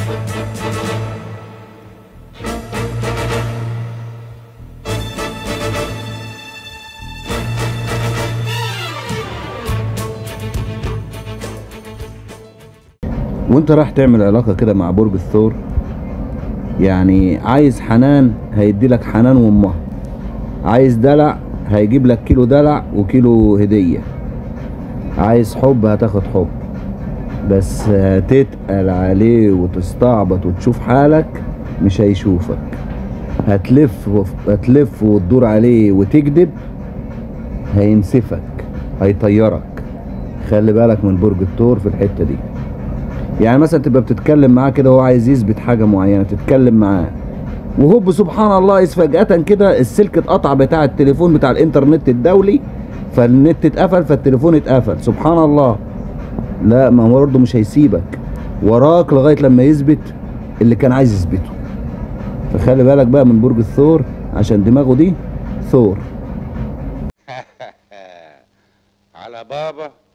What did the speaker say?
وانت راح تعمل علاقة كده مع برج الثور يعني عايز حنان هيدي لك حنان وامها عايز دلع هيجيب لك كيلو دلع وكيلو هدية عايز حب هتاخد حب بس هتتقل عليه وتستعبط وتشوف حالك مش هيشوفك هتلف وف- هتلف وتدور عليه وتكذب هينسفك هيطيرك خلي بالك من برج الثور في الحتة دي يعني مثلا تبقى بتتكلم معاه كده وهو عايز يثبت حاجة معينة تتكلم معاه وهوب سبحان الله إذ فجأة كده السلك اتقطع بتاع التليفون بتاع الانترنت الدولي فالنت اتقفل فالتليفون اتقفل سبحان الله لا ما هو برضه مش هيسيبك وراك لغاية لما يثبت اللي كان عايز يثبته فخلي بالك بقى من برج الثور عشان دماغه دي ثور على بابا